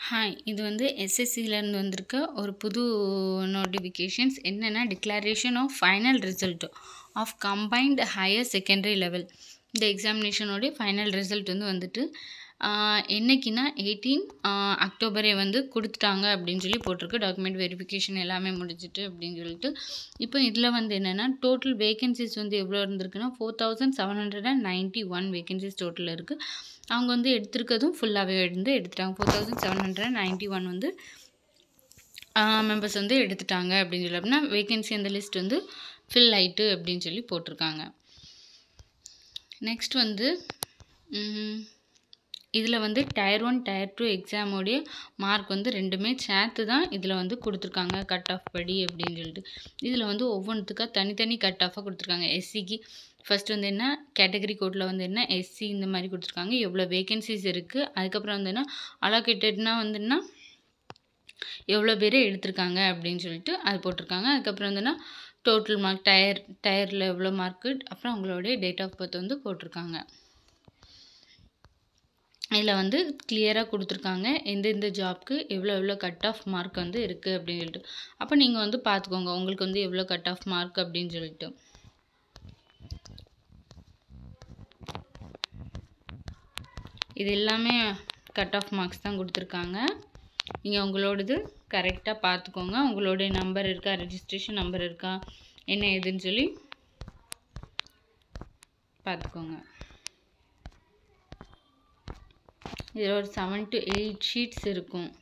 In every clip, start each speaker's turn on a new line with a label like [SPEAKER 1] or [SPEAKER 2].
[SPEAKER 1] hi இது வந்து எஸ்எஸ்சிலேருந்து வந்திருக்க ஒரு புது நோட்டிஃபிகேஷன்ஸ் என்னென்னா declaration of final result of combined higher secondary level இந்த எக்ஸாமினேஷனோடைய ஃபைனல் ரிசல்ட் வந்து வந்துட்டு ஆஹ், என்னைக்குன்னா எயிட்டீன் அக்டோபரே வந்து கொடுத்துட்டாங்க அப்படின்னு சொல்லி போட்டிருக்கு டாக்குமெண்ட் வெரிஃபிகேஷன் எல்லாமே முடிஞ்சிட்டு அப்படின்னு சொல்லிட்டு இப்போ இதில் வந்து என்னென்னா டோட்டல் வேகன்சிஸ் வந்து எவ்வளோ இருந்திருக்குன்னா four thousand seven hundred and ninety one vacancies total இருக்குது அவங்க வந்து எடுத்திருக்கிறதும் ஃபுல்லாகவே வந்து எடுத்துட்டாங்க four thousand seven hundred ninety one வந்து மெம்பர்ஸ் வந்து எடுத்துட்டாங்க அப்படின்னு சொல்லி அப்படின்னா வேகன்சி அந்த லிஸ்ட் வந்து ஃபில் ஆயிட்டு அப்படின்னு சொல்லி போட்டிருக்காங்க நெக்ஸ்ட் வந்து இதில் வந்து டயர் ஒன் டயர் டூ எக்ஸாமோடைய மார்க் வந்து ரெண்டுமே சேர்த்து தான் இதில் வந்து கொடுத்துருக்காங்க கட் ஆஃப் படி அப்படின்னு சொல்லிட்டு இதில் வந்து ஒவ்வொன்றுத்துக்காக தனித்தனி கட் ஆஃபாக கொடுத்துருக்காங்க எஸ்சிக்கு ஃபர்ஸ்ட் வந்து என்ன கேட்டகரி கோட்டில் வந்து என்ன எஸ்சி இந்த மாதிரி கொடுத்துருக்காங்க எவ்வளோ வேகன்சிஸ் இருக்குது அதுக்கப்புறம் வந்து என்ன அலோகேட்டட்னா வந்து என்ன எவ்வளோ பேர் எடுத்திருக்காங்க அப்படின்னு சொல்லிட்டு அது போட்டிருக்காங்க அதுக்கப்புறம் வந்துன்னா டோட்டல் மார்க் டயர் டயரில் எவ்வளோ மார்க்கு அப்புறம் அவங்களுடைய டேட் ஆஃப் பர்த் வந்து போட்டிருக்காங்க இதில் வந்து கிளியராக கொடுத்துருக்காங்க எந்தெந்த ஜாப்க்கு எவ்வளோ எவ்வளோ கட் ஆஃப் மார்க் வந்து இருக்குது அப்படின்னு சொல்லிட்டு அப்போ நீங்கள் வந்து பார்த்துக்கோங்க உங்களுக்கு வந்து எவ்வளோ கட் ஆஃப் மார்க் அப்படின்னு சொல்லிட்டு இது எல்லாமே கட் ஆஃப் மார்க்ஸ் தான் கொடுத்துருக்காங்க நீங்கள் உங்களோடது கரெக்டாக பார்த்துக்கோங்க உங்களுடைய நம்பர் இருக்கா ரெஜிஸ்ட்ரேஷன் நம்பர் இருக்கா என்ன ஏதுன்னு சொல்லி பார்த்துக்கோங்க இதில் ஒரு செவன் டு எயிட் ஷீட்ஸ் இருக்கும்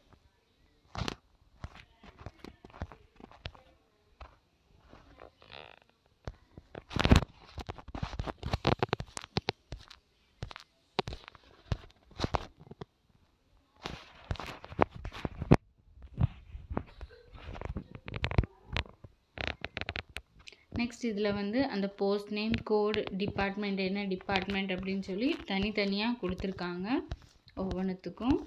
[SPEAKER 1] நெக்ஸ்ட் இதில் வந்து அந்த போஸ்ட் நேம் கோடு டிபார்ட்மெண்ட் என்ன டிபார்ட்மெண்ட் அப்படின்னு சொல்லி தனித்தனியாக கொடுத்துருக்காங்க ஒவ்வொன்றுத்துக்கும்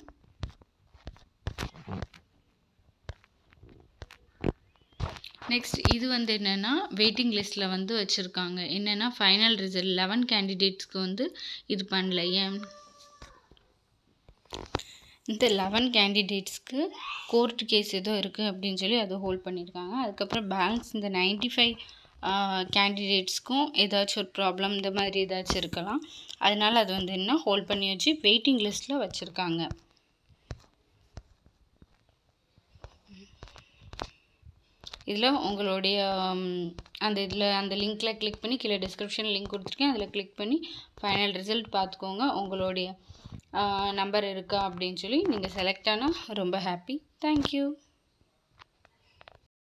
[SPEAKER 1] நெக்ஸ்ட் இது வந்து என்னென்னா வெயிட்டிங் லிஸ்ட்டில் வந்து வச்சுருக்காங்க என்னென்னா ஃபைனல் ரிசல்ட் லெவன் கேண்டிடேட்ஸ்க்கு வந்து இது பண்ணல ஏன் இந்த லெவன் கேண்டிடேட்ஸ்க்கு கோர்ட் கேஸ் ஏதோ இருக்குது அப்படின்னு சொல்லி அதை ஹோல்ட் பண்ணியிருக்காங்க அதுக்கப்புறம் பேலன்ஸ் இந்த நைன்டி ஃபைவ் கேண்டிடேட்ஸ்க்கும் ஏதாச்சும் ஒரு ப்ராப்ளம் இந்த மாதிரி ஏதாச்சும் இருக்கலாம் அதனால அது வந்து என்ன ஹோல்ட் பண்ணி வச்சு வெயிட்டிங் லிஸ்ட்டில் வச்சுருக்காங்க இதில் உங்களுடைய ம், அந்த இதில் அந்த லிங்க்கில் கிளிக் பண்ணி கீழே டிஸ்கிரிப்ஷன் லிங்க் கொடுத்துருக்கேன் அதில் கிளிக் பண்ணி ஃபைனல் ரிசல்ட் பார்த்துக்கோங்க உங்களுடைய நம்பர் இருக்கா அப்படின்னு சொல்லி நீங்கள் செலக்ட் ஆனால் ரொம்ப ஹாப்பி தேங்க்யூ